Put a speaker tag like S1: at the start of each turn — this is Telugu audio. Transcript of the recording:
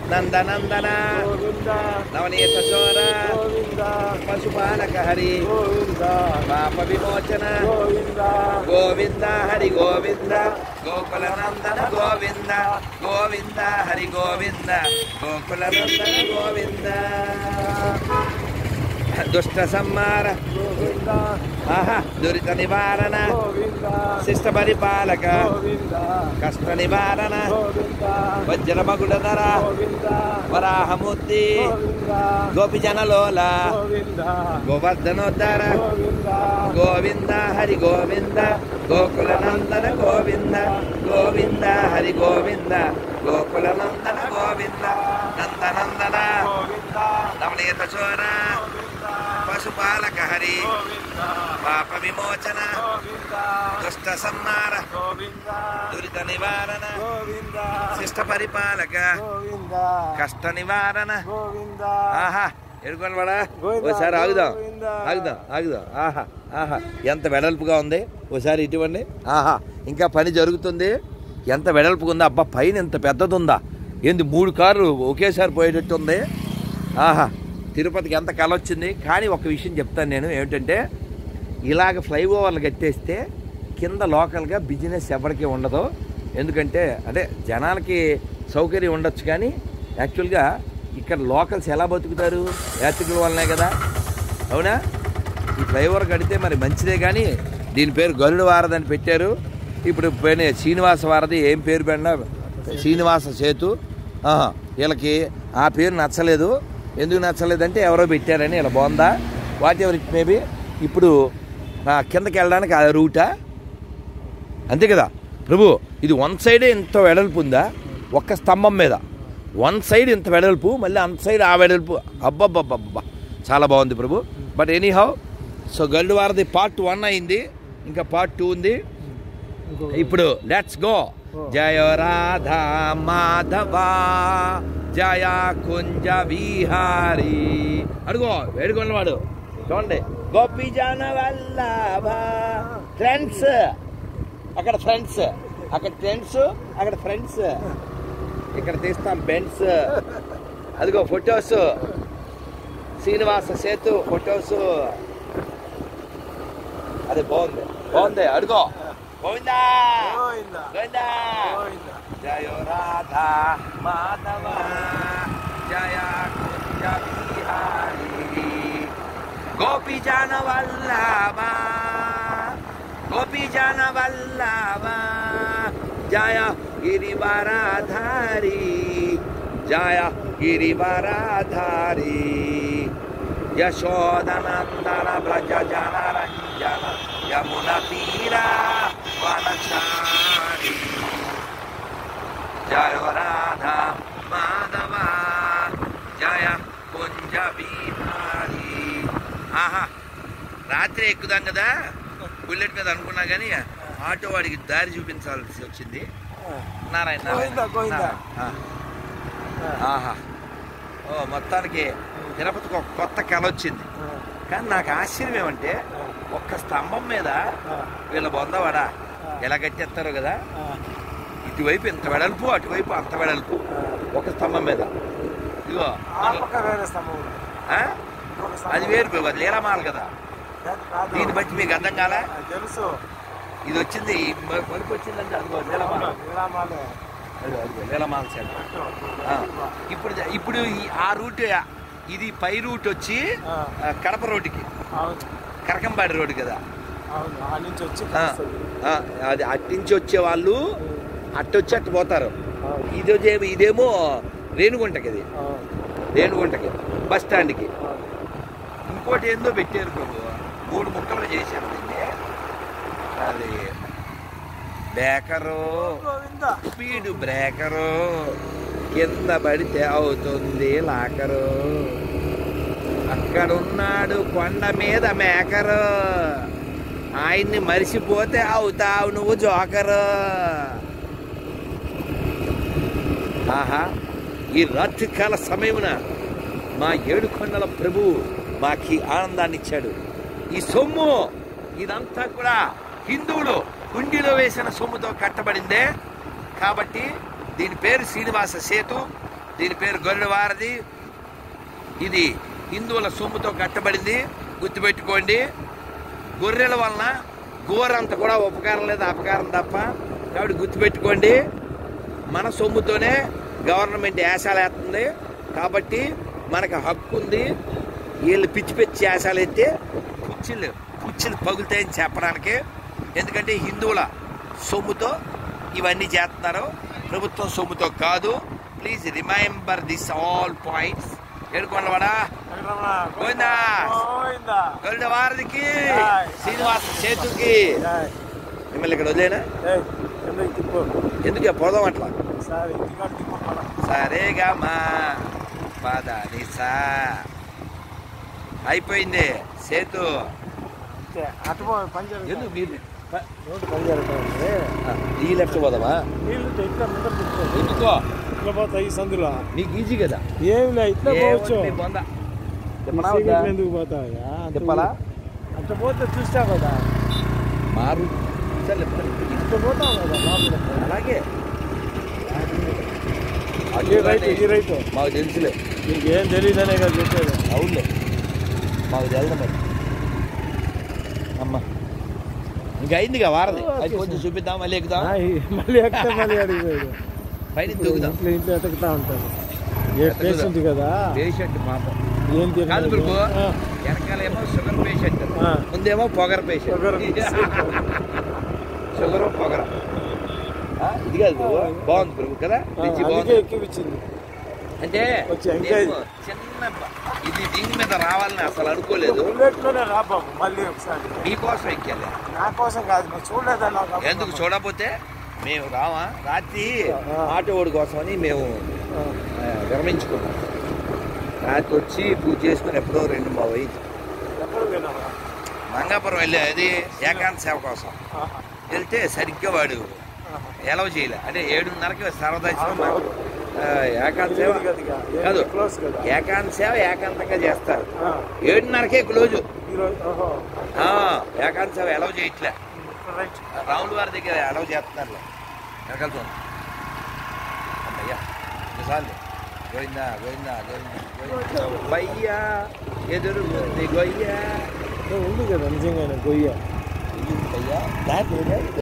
S1: నందనందన
S2: గోవింద
S1: నవనీత చోర
S2: గోవింద
S1: పశుపాలక హరి
S2: గోవింద
S1: పాప విమోచన
S2: గోవింద
S1: గోవింద హరి గోవింద గోకుల నందన గోవింద గోవింద హరి గోవింద గోకుల నందన గోవింద దుష్ట సంహార
S2: గోవింద
S1: ఆహా దురిత నివారణ
S2: గోవింద
S1: శిష్ట పరిపాలక
S2: గోవింద
S1: కష్ట నివారణ
S2: గోవింద
S1: వజ్ర మగుడ ధర
S2: గోవింద
S1: వరాహమూర్తి
S2: గోవింద
S1: గోపి జనలోల
S2: గోవింద
S1: గోవర్ధనోద్ధార
S2: గోవింద
S1: గోవింద హరి గోవింద గోకుల నందన గోవింద గోవింద హరి గోవింద గోకుల నందన గోవింద నందనందన
S2: గోవింద
S1: నవనీత చోర పశుపాలక హరి
S2: గోవింద
S1: పాప విమోచన
S2: గోవింద
S1: దుష్ట సంహార
S2: గోవింద
S1: దురిత నివారణ
S2: గోవింద
S1: శిష్ట పరిపాలక
S2: గోవింద
S1: కష్ట నివారణ
S2: గోవింద
S1: ఆహా ఎడుకోనవాడా
S2: గోవిందా,
S1: ఓసారి ఆగుదాం
S2: గోవిందా.
S1: ఆగుదాం ఆగుదాం ఆహా ఆహా ఎంత వెడల్పుగా ఉంది ఓసారి ఇటువంటి ఆహా ఇంకా పని జరుగుతుంది ఎంత వెడల్పుగా ఉందా అబ్బా పైన ఎంత పెద్దది ఉందా ఏంది మూడు కార్లు ఒకేసారి పోయేటట్టు ఉంది ఆహా తిరుపతికి ఎంత కల వచ్చింది కానీ ఒక విషయం చెప్తాను నేను ఏమిటంటే ఇలాగ ఫ్లైఓవర్లు కట్టేస్తే కింద లోకల్గా బిజినెస్ ఎవరికి ఉండదు ఎందుకంటే అంటే జనాలకి సౌకర్యం ఉండొచ్చు కానీ యాక్చువల్గా ఇక్కడ లోకల్స్ ఎలా బతుకుతారు యాత్రికుల వల్లనే కదా అవునా ఈ ఫ్లైఓవర్ కడితే మరి మంచిదే కానీ దీని పేరు గరుడ వారధి అని పెట్టారు ఇప్పుడు పోయిన శ్రీనివాస వారధి ఏం పేరు పెట్టినా శ్రీనివాస సేతు ఆహా, వీళ్ళకి ఆ పేరు నచ్చలేదు ఎందుకు నచ్చలేదంటే ఎవరో పెట్టారని ఇలా బాగుందా వాట్ ఎవర్ ఇట్ మేబీ ఇప్పుడు ఆ, కిందకి వెళ్ళడానికి ఆ రూటా అంతే కదా ప్రభు ఇది వన్ సైడే ఇంత వెడల్పు ఉందా ఒక్క స్తంభం మీద వన్ సైడ్ ఇంత వెడల్పు మళ్ళీ అంత సైడ్ ఆ వెడల్పు అబ్బబ్బబ్బబ్బా చాలా బాగుంది ప్రభు బట్ ఎనీ హౌ సో గల్లు వారది పార్ట్ వన్ అయింది ఇంకా పార్ట్ టూ ఉంది ఇప్పుడు లెట్స్ గో జయ రాధా మాధవ జయ కుంజ విహారి అడుగో వేడుకున్నవాడు చూడండి గోపి జన వల్లభ ఫ్రెండ్స్ అక్కడ ఫ్రెండ్స్ అక్కడ ఫ్రెండ్స్ అక్కడ ఫ్రెండ్స్ ఇక్కడ తీస్తాం బెండ్స్ అదిగో ఫొటోస్ శ్రీనివాస సేతు ఫొటోస్ అది బాగుంది బాగుంది అడుగో గోవిందా
S2: గోవింద
S1: గోవిందా
S2: గోవింద
S1: జయ రాధా మాధవ జయ కుంజ విహారీ గోపి జన వల్లభ గోపి జన వల్లభ జయ గిరివరాధారి జయ గిరివరాధారి యశోదనందన వ్రజ జన రంజన యమున తీర వనచారి జయ రాధా మాధవ జయ కుంజ విహారీ ఆహా రాత్రి ఎక్కుదాం కదా బుల్లెట్ మీద అనుకున్నా కానీ ఆటో వాడికి దారి చూపించాల్సి వచ్చింది నారాయణ నారాయణ.
S2: గోవిందా, గోవిందా.
S1: ఆ. ఆహా ఓ మొత్తానికి తిరుపతికి ఒక కొత్త కళ వచ్చింది కానీ నాకు ఆశ్చర్యం ఏమంటే ఒక్క స్తంభం మీద వీళ్ళ బొందవాడా ఎలా కట్టేస్తారో కదా ఇటువైపు ఇంత వెడల్పు అటువైపు అంత వెడల్పు ఒక స్తంభం మీద ఇదిగో
S2: ఆ పక్క వేరే స్తంభం ఉంది.
S1: ఆ?
S2: ఒక స్తంభం.
S1: అది వేరు అది లీలమాల కదా
S2: కాదు, కాదు.
S1: దీన్ని బట్టి మీకు అర్థం కాలే
S2: ఆ, తెలుసు
S1: ఇది వచ్చింది ఈ మ- మలుపు వచ్చిందంటే అదిగో లీలమాల
S2: విరామాలే
S1: అదిగో, అదిగో, లీలమాల సెంటర్ ఆ. ఇప్పుడు జ- ఇప్పుడు ఈ- ఆ రూట్ ఇది పై రూట్ వచ్చి
S2: ఆ.
S1: ఆ, కడప రోడ్డుకి
S2: అవును
S1: కరకంబాడి రోడ్డు కదా
S2: అవును ఆ నుంచి వచ్చి
S1: ఆ,
S2: కలుస్తుంది.
S1: ఆ, అది అట్నుంచి వచ్చే వాళ్ళు అట్టొచ్చి అట్టు పోతారు
S2: అవును
S1: ఇది వచ్చే- ఇదేమో రేణుగుంటకి ఇది
S2: అవును
S1: రేణుగుంటకి బస్ స్టాండ్కి
S2: అవును.
S1: ఇంకోటి ఏందో పెట్టారు ప్రభు మూడు ముక్కలు చేశారు దీన్ని అది బేకరు
S2: గోవింద
S1: స్పీడ్ బ్రేకరు కింద పడితే అవుతుంది లాకరు అక్కడున్నాడు కొండ మీద మేకరు ఆయన్ని మరిసిపోతే అవుతావు నువ్వు జోకరు ఆహా ఈ రాత్రి కాల సమయమున మా ఏడు కొండల ప్రభు మాకి ఆనందాన్ని ఇచ్చాడు ఈ సొమ్ము ఇదంతా కూడా హిందువులు కుండీలో వేసిన సొమ్ముతో కట్టబడిందే కాబట్టి దీని పేరు శ్రీనివాస సేతు దీని పేరు గరుడ వారధి ఇది హిందువుల సొమ్ముతో కట్టబడింది గుర్తుపెట్టుకోండి గొర్రెల వలన గోరంత కూడా ఉపకారం లేదు అపకారం తప్ప కాబట్టి గుర్తుపెట్టుకోండి మన సొమ్ముతోనే గవర్నమెంట్ యాసాలు వేస్తుంది కాబట్టి మనకు హక్కు ఉంది వీళ్ళు పిచ్చి పిచ్చి యాసాలు ఎత్తే పుచ్చిలు పుచ్చిలు పగులుతాయని చెప్పడానికి ఎందుకంటే హిందువుల సొమ్ముతో ఇవన్నీ చేస్తున్నారు ప్రభుత్వం సొమ్ముతో కాదు please remember this all points ఏడుకొండవాడా
S2: వెంకటరమణ,
S1: గోవిందా.
S2: గోవిందా.
S1: గరుడ వారధికి
S2: Jai.
S1: శ్రీనివాస సేతుకి
S2: జై.
S1: మిమ్మల్ని ఇక్కడ వదిలేనా
S2: ఏయ్, కిందకి తిప్పు
S1: ఎందుకు పోదాం అట్లా
S2: సరే ఇంటికాడ తిప్పు మనం.
S1: సరేగా మా పద నిసా అయిపోయింది సేతు
S2: అంతే. అటు పో, పని జరుగుతుంది.
S1: ఎందుకు మీరు ప-
S2: రోడ్డు పని జరుగుతుంది.
S1: ఆ, ఈ లెఫ్ట్ పోదామా
S2: నీళ్ళు ఇట్లా ముందర తిప్పు.
S1: ఎందుకో
S2: ఇట్లా పోతాయి ఈ సందులో
S1: నీకు ఈజీ కదా
S2: ఏమి లే ఇట్లా పోవచ్చు
S1: ఏముంది బొంద
S2: ఈ
S1: తిప్పనా
S2: సిగరెట్లు
S1: వద్దా?
S2: ఎందుకు పోతాయా అంత
S1: తిప్పాలా
S2: అట్లా పోతే చూస్తా కదా
S1: మారు సర్లే,
S2: ఇట్లా పోతాం కదా లోపలికి.
S1: అలాగే
S2: ఈ రైట్ ఈ రైట్
S1: మాకు తెలుసులే
S2: నీకేం తెలియదనే కదా చెప్పేది
S1: అవునులే మాకు తెలుదు మరి అమ్మా ఇంకా అయిందిగా వారది అది కొంచెం చూపిద్దాం మళ్ళీ ఎక్కుదాం
S2: ఆ, ఈ- మళ్ళీ ఎక్కడ మళ్ళీ అడిగిపోయాడు
S1: పైన దూకుదాం
S2: ఇంట్లో ఇంట్లో ఎతకుతా ఉంటాడు ఏ పేషెంట్ కదా
S1: పేషెంట్ పాపం
S2: ఏం
S1: కాదు
S2: తెలియదు
S1: బ్రో
S2: ఆ,
S1: వెనకాలేమో షుగర్ పేషెంట్
S2: ఆ.
S1: ముందేమో పొగర్ పేషెంట్
S2: షుగర్.
S1: షుగర్ పొగర ఆ, ఇది కాదు బ్రో బాగుంది బ్రో కదా
S2: ఆ,
S1: రుచి
S2: అందుకే
S1: బాగుంది
S2: ఎక్కిపించింది
S1: అంటే
S2: వచ్చి ఎంకరేజ్.
S1: నేను చిన్న బ- ఇది దీని మీద రావాలని అసలు అనుకోలేదు
S2: బుల్లెట్లోనే రా బాబు మళ్ళీ ఒకసారి
S1: మీకోసం ఎక్కాలి
S2: నా కోసం కాదు నువ్వు చూడలేదన్నా
S1: ఎందుకు చూడకపోతే మేము రావా రాత్రి
S2: ఆ.
S1: ఆటో ఓడి కోసమని మేము
S2: ఆ,
S1: ఆ, విరమించుకున్నాం రాత్రి వచ్చి పూజ చేసుకుని ఎప్పుడో రెండు మా వై
S2: ఎక్కడ పోయినావా
S1: మంగాపురం వెళ్ళే అది ఏకాంత సేవ కోసం
S2: ఆహా,
S1: వెళ్తే సరిగ్గా వాడు
S2: ఆహా.
S1: ఎలవ చేయలే అంటే ఏడున్నరకి సరదా
S2: అవును, అవును.
S1: ఏకాంత సేవ
S2: తెలియదు కదా ఇక. ఏం
S1: కాదు
S2: క్లోజ్ కదా
S1: ఏకాంత సేవ ఏకాంతంగా చేస్తారు
S2: ఆ,
S1: ఏడున్నరకే క్లోజు
S2: ఈరోజు ఓహో
S1: ఆ, ఏకాంత సేవ ఎలవ చేయట్లే
S2: రైట్
S1: రాముల వారి దగ్గర ఎలవ చేస్తున్నారులే వెనకాలతో అమ్మయ్యా చాలు గోవిందా గోవిందా గోవిందా గోవిందా బయ్యా ఎదురు ఉంది గొయ్యా
S2: ఉంది కదా నిజంగానే గొయ్య
S1: ఇది బయ్యా దాని